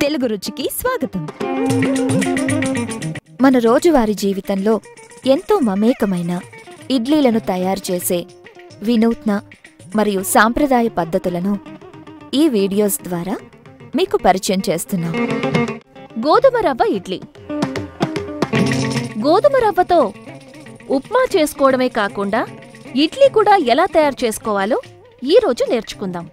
తెలుగు రుచికి స్వాగతం మన రోజువారీ జీవితంలో ఎంతో మమేకమైన ఇడ్లీలను తయారు చేసే వినూత్న మరియు సాంప్రదాయ పద్ధతులను ఈ వీడియోస్ ద్వారా మీకు పరిచయం చేస్తున్నాం గోధుమ రవ్వ ఇడ్లీ గోధుమ రవ్వతో ఉప్మా చేసుకోవడమే కాకుండా ఇడ్లీ కూడా ఎలా తయారు చేసుకోవాలో ఈ రోజు నేర్చుకుందాం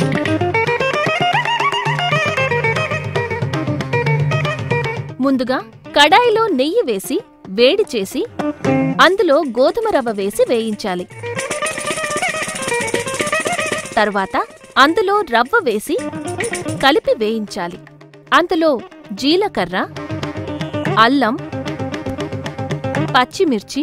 ముందుగా కడాయిలో నెయ్యి వేసి వేడి చేసి అందులో గోధుమ రవ్వ వేసి వేయించాలి తర్వాత అందులో రవ్వ వేసి కలిపి వేయించాలి అందులో జీలకర్ర అల్లం పచ్చిమిర్చి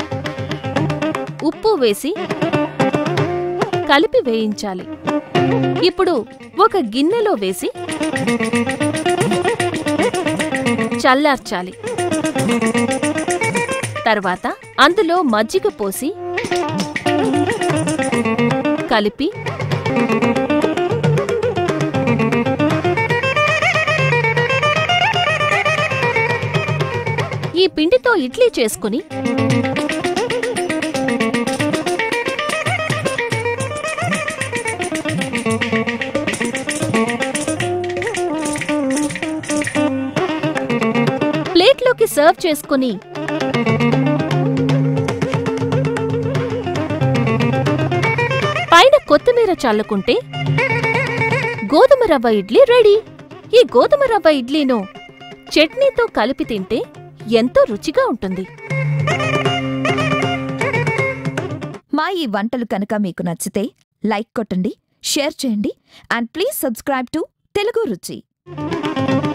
ఉప్పు వేసి కలిపి వేయించాలి ఇప్పుడు ఒక గిన్నెలో వేసి చల్లార్చాలి తర్వాత అందులో మజ్జిగ పోసి కలిపి ఈ పిండితో ఇడ్లీ చేసుకుని ప్లేట్లోకి సర్వ్ చేసుకుని పైన కొత్తిమీర చల్లుకుంటే గోధుమ రవ్వ ఇడ్లీ రెడీ ఈ గోధుమ రవ్వ ఇడ్లీను చట్నీతో కలిపి తింటే ఎంతో రుచిగా ఉంటుంది మా ఈ వంటలు కనుక మీకు నచ్చితే లైక్ కొట్టండి షేర్ చేయండి and please subscribe to Telugu రుచి